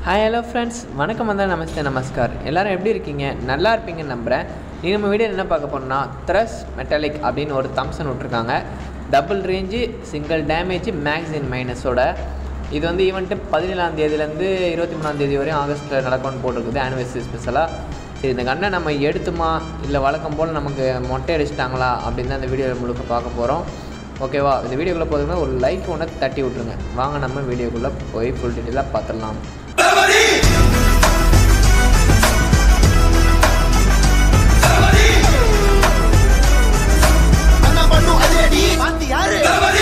hi hello friends வணக்கம் வந்தால் நமஸ்தே நமஸ்கார் எல்லாரும் எப்படி இருக்கீங்க நல்லா இருப்பீங்கன்னு நம்புகிறேன் நீ நம்ம வீடியோ என்ன பார்க்க போறோம்னா த்ரஸ் மெட்டாலிக் அப்படின்னு ஒரு தம்சன் விட்ருக்காங்க டபுள் ரேஞ்சு சிங்கிள் டேமேஜ் மேக்ஸின் மைனஸோட இது வந்து ஈவெண்ட்டு பதினேழாம் தேதியிலேருந்து இருபத்தி மூணாம் தேதி வரையும் ஆகஸ்ட்டில் நடக்கும்னு போட்டிருக்குது ஆனிவர்சரி ஸ்பெஷலாக சரி இந்த கண்ணை நம்ம எடுத்துமா இல்லை வழக்கம் போல் நமக்கு மொட்டை அடிச்சிட்டாங்களா அப்படின்னு தான் இந்த வீடியோ முழுக்க பார்க்க போகிறோம் ஓகேவா இந்த வீடியோக்குள்ளே போதுமே ஒரு லைக் ஒன்று தட்டி விட்ருங்க வாங்க நம்ம வீடியோக்குள்ளே போய் ஃபுல் டீட்டெயிலாக பார்த்துடலாம் அண்ணா பண்ணு அதேடி பாத்து யாரு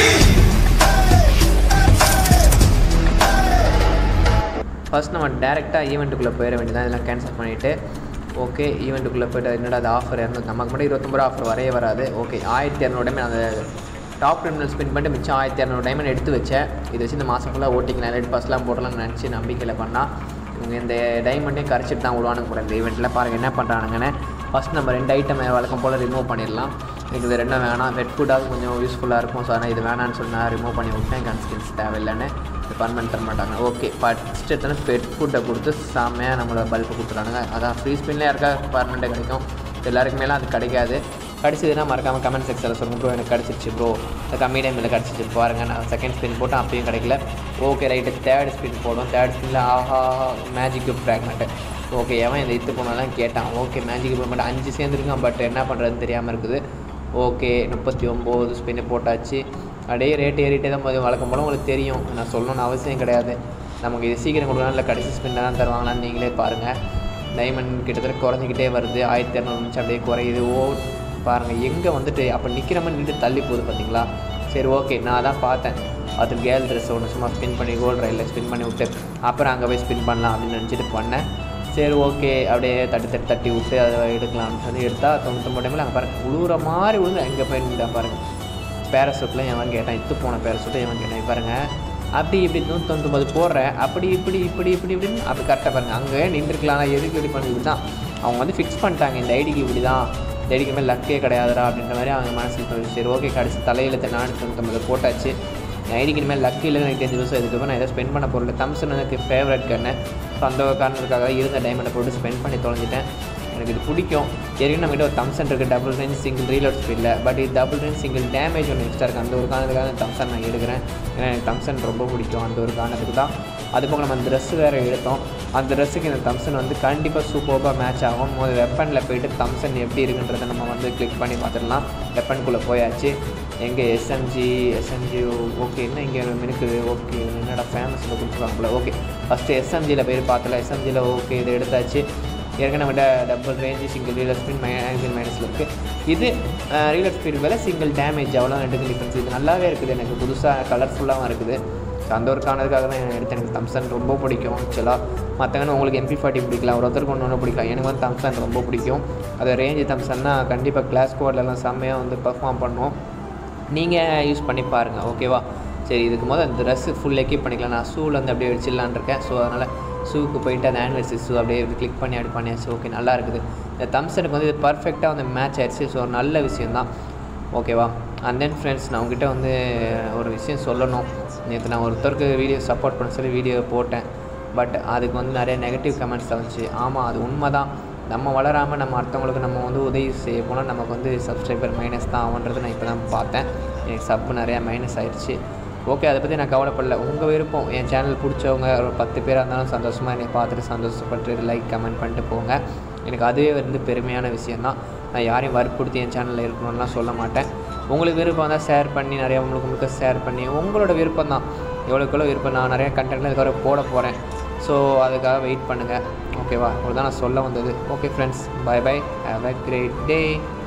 ஃபர்ஸ்ட் நம்ம டேரெக்டாக ஈவெண்ட்டுக்குள்ளே போயிட வேண்டியதான் இதெல்லாம் கேன்சல் பண்ணிவிட்டு ஓகே ஈவெண்ட்டுக்குள்ளே போய்ட்டு என்னடா அது ஆஃபர் இரநூத்தி நமக்கு மட்டும் இருபத்தொம்பது ரூபா ஆஃபர் வரையே வராது ஓகே ஆயிரத்தி இரநூறு டைமண்ட் அந்த டாப் கிரிமினல் ஸ்பின் பண்ணிட்டு மிச்சம் ஆயிரத்தி இரநூறு டைமண்ட் எடுத்து வச்சேன் இதை வச்சு இந்த மாதம் ஃபுல்லாக ஓட்டிக்கலாம் லைட் பாஸ்லாம் போடலாம்னு நினச்சி நம்பிக்கையில் பண்ணால் இவங்க இந்த டைமண்டையும் கரைச்சிட்டு தான் விடுவானுங்க கூட இந்த ஈவெண்ட்டில் பாருங்கள் என்ன பண்ணுறானுங்கன்னு ஃபஸ்ட் நம்ம ரெண்டு ஐட்டம் வழக்கம் போல் ரிமூவ் பண்ணிடலாம் எனக்கு இது ரெண்டும் வேணாம் வெட் ஃபுட்டாவது கொஞ்சம் யூஸ்ஃபுல்லாக இருக்கும் ஸோ ஆனால் இது வேணான்னு சொல்லி நான் ரிமூவ் பண்ணி விட்டேன் கன் ஸ்கின்ஸ் தேவையில்லைன்னு இது பர்மனெண்ட் தர மாட்டாங்க ஓகே ஃபஸ்ட் எடுத்தோன்னே பெட் ஃபுட்டை கொடுத்து செம்மையாக நம்மளோட பல்பு கொடுத்துறானுங்க அதான் ஃப்ரீ ஸ்பின்லேயே யாருக்கா பர்மனெண்ட்டாக கிடைக்கும் எல்லாருக்குமேலாம் அது கிடைக்காது கிடச்சிதுன்னா மறக்காமல் கமெண்ட் செக்ஷனில் சொல்லுங்கள் ப்ரோ எனக்கு கிடச்சிருச்சு ப்ரோ இந்த கம்மி டைமில் கிடச்சிச்சு பாருங்கள் நான் செகண்ட் ஸ்பின் போட்டேன் அப்பயும் கிடைக்கல ஓகே ரைட்டு தேர்ட் ஸ்பின் போடும் தேர்ட் ஸ்பின்னில் ஆஹா மேஜிக் ஃப்ராக்மெண்ட்டு ஓகே எவன் இந்த இத்து போனாலும் கேட்டான் ஓகே மேஜிக் ஃப்ராக்மெண்ட் அஞ்சு சேர்ந்துருக்கான் பட் என்ன பண்ணுறதுன்னு தெரியாமல் இருக்குது ஓகே முப்பத்தி ஒம்பது ஸ்பின்னு போட்டாச்சு அப்படியே ரேட் ஏறிட்டே தான் போது வழக்கம் போல் உங்களுக்கு தெரியும் நான் சொல்லணும்னு அவசியம் கிடையாது நமக்கு இது சீக்கிரம் கொடுக்கலாம் இல்லை கடைசி ஸ்பின்னில் தான் தருவாங்களான்னு நீங்களே பாருங்கள் டைமண்ட் கிட்டத்தட்ட குறைஞ்சிக்கிட்டே வருது ஆயிரத்தி இரநூறு நிமிஷம் அப்படியே குறையுது ஓ பாருங்கள் எங்கே வந்துட்டு அப்போ நிற்கிற மாதிரி நின்று தள்ளி போகுது பார்த்தீங்களா சரி ஓகே நான் தான் பார்த்தேன் அது கேர்ள் ட்ரெஸ் ஒன்று சும்மா ஸ்பின் பண்ணி கோல்டு ரயிலில் ஸ்பின் பண்ணி விட்டு அப்புறம் அங்கே போய் ஸ்பின் பண்ணலாம் அப்படின்னு நினச்சிட்டு பண்ணேன் சரி ஓகே அப்படியே தட்டி தட்டி தட்டி விட்டு அதை எடுக்கலாம்னு சொல்லி எடுத்தால் தொண்ணூத்தொம்பது டைமில் அங்கே பாருங்கள் உழுவுற மாதிரி விழுந்து எங்கே போய் நின்றுட்டான் பாருங்கள் பேராசூட்டில் எவன் கேட்டான் இத்து போன பேராசூட்டை எவன் கேட்டான் பாருங்கள் அப்படி இப்படி நூற்றி தொண்ணூத்தொம்பது போடுறேன் அப்படி இப்படி இப்படி இப்படி இப்படின்னு அப்படி கரெக்டாக பாருங்கள் அங்கே நின்றுருக்கலாம் எதுக்கு இப்படி பண்ணி இப்படி தான் அவங்க வந்து ஃபிக்ஸ் பண்ணிட்டாங்க இந்த ஐடிக்கு இப்படி தான் இந்த ஐடிக்கு மேலே லக்கே கிடையாதுடா அப்படின்ற மாதிரி அவங்க மனசில் தோணுச்சு சரி ஓகே கடைசி தலையில் நானூற்றி தொண்ணூத்தொம்பது போட்டாச்சு என் ஐடிக்கு இனிமேல் லக்கு இல்லைன்னு எனக்கு தெரிஞ்ச விஷயம் இதுக்கப்புறம் நான் எதை ஸ்பெண்ட் பண்ண போகிறேன் தம்சன் எனக்கு ஃபேவரட் கண்ணு ஸோ அந்த காரணத்துக்காக இருந்த டைமண்டை போட்டு ஸ்பெண்ட் பண்ணி தொலைஞ்சிட்டேன் எனக்கு இது பிடிக்கும் ஏற்கனவே நம்மகிட்ட ஒரு தம்சன் இருக்குது டபுள் ரேஞ்ச் சிங்கிள் ரீலோட் ஸ்பீடில் பட் இது டபுள் ரேஞ்ச் சிங்கிள் டேமேஜ் ஒன்று எக்ஸ்ட்ரா இருக்குது அந்த ஒரு காரணத்துக்காக தம்சன் நான் எடுக்கிறேன் ஏன்னா எனக்கு தம்சன் ரொம்ப பிடிக்கும் அந்த ஒரு காரணத்துக்கு தான் அது போக நம்ம அந்த ட்ரெஸ்ஸு வேறு எடுத்தோம் அந்த ட்ரெஸ்ஸுக்கு இந்த தம்சன் வந்து கண்டிப்பாக சூப்பராக மேட்ச் ஆகும் முதல் வெப்பனில் போயிட்டு தம்சன் எப்படி இருக்குன்றதை நம்ம வந்து கிளிக் பண்ணி பார்த்துடலாம் வெப்பனுக்குள்ளே போயாச்சு எங்கே எஸ்எம்ஜி எஸ்எம்ஜி ஓகே என்ன இங்கே இருக்குது ஓகே என்னடா ஃபேமஸில் கொடுத்துருக்காங்களே ஓகே ஃபஸ்ட்டு எஸ்எம்ஜியில் போய் பார்த்தல எஸ்எம்ஜியில் ஓகே இதை எடுத்தாச்சு ஏற்கனவே விட double range single reload speed மேக்ஸின் மைனஸில் இருக்குது இது ரீலர் ஸ்பீட் வேலை சிங்கிள் டேமேஜ் அவ்வளோ ரெண்டுக்கு டிஃப்ரென்ஸ் இது நல்லாவே இருக்குது எனக்கு புதுசாக கலர்ஃபுல்லாகவும் இருக்குது ஸோ அந்த ஒரு காரணத்துக்காக தான் நான் எடுத்தேன் எனக்கு தம்சன் ரொம்ப பிடிக்கும் ஆக்சுவலாக மற்றவங்க உங்களுக்கு எம்பி ஃபார்ட்டி பிடிக்கலாம் ஒருத்தருக்கு ஒன்று ஒன்று பிடிக்கலாம் எனக்கு வந்து தம்சன் ரொம்ப பிடிக்கும் அது ரேஞ்சு தம்சன்னா கண்டிப்பாக கிளாஸ் கோட்லலாம் செம்மையாக வந்து பர்ஃபார்ம் பண்ணும் நீங்கள் யூஸ் பண்ணி பாருங்கள் ஓகேவா சரி இதுக்கு முதல் அந்த ட்ரெஸ்ஸு ஃபுல் எக்கிப் பண்ணிக்கலாம் நான் ஷூவில் வந்து அப்படியே வச்சிடலான் இருக்கேன் ஸோ அதனால் ஷூக்கு போயிட்டு அந்த ஆனிவர்சரி ஷூ அப்படியே கிளிக் பண்ணி அப்படி பண்ணியாச்சு ஓகே நல்லா இருக்குது இந்த தம்சனுக்கு வந்து இது பர்ஃபெக்டாக வந்து மேட்ச் ஆயிடுச்சு ஸோ நல்ல விஷயந்தான் ஓகேவா அண்ட் தென் ஃப்ரெண்ட்ஸ் நான் உங்ககிட்ட வந்து ஒரு விஷயம் சொல்லணும் நேற்று நான் ஒருத்தருக்கு வீடியோ சப்போர்ட் பண்ண சொல்லி வீடியோ போட்டேன் பட் அதுக்கு வந்து நிறைய நெகட்டிவ் கமெண்ட்ஸ் வந்துச்சு ஆமாம் அது உண்மை தான் நம்ம வளராமல் நம்ம அடுத்தவங்களுக்கு நம்ம வந்து உதவி செய்ய போனால் நமக்கு வந்து சப்ஸ்கிரைபர் மைனஸ் தான் ஆகுன்றது நான் இப்போ தான் பார்த்தேன் எனக்கு சப்பு நிறையா மைனஸ் ஆயிடுச்சு ஓகே அதை பற்றி நான் கவலைப்படல உங்கள் விருப்பம் என் சேனல் பிடிச்சவங்க ஒரு பத்து பேராக இருந்தாலும் சந்தோஷமாக என்னை பார்த்துட்டு சந்தோஷப்பட்டு லைக் கமெண்ட் பண்ணிட்டு போங்க எனக்கு அதுவே வந்து பெருமையான விஷயந்தான் நான் யாரையும் வற்புறுத்தி என் சேனலில் இருக்கணும்லாம் சொல்ல மாட்டேன் உங்களுக்கு விருப்பம் தான் ஷேர் பண்ணி நிறையா உங்களுக்கு முழுக்க ஷேர் பண்ணி உங்களோட விருப்பம் தான் எவ்வளோக்குள்ள விருப்பம் நான் நிறையா கண்டென்ட்லாம் இதுக்காக போட போகிறேன் ஸோ அதுக்காக வெயிட் பண்ணுங்கள் ஓகேவா இவ்வளோ தான் நான் சொல்ல வந்தது okay friends bye bye have a great day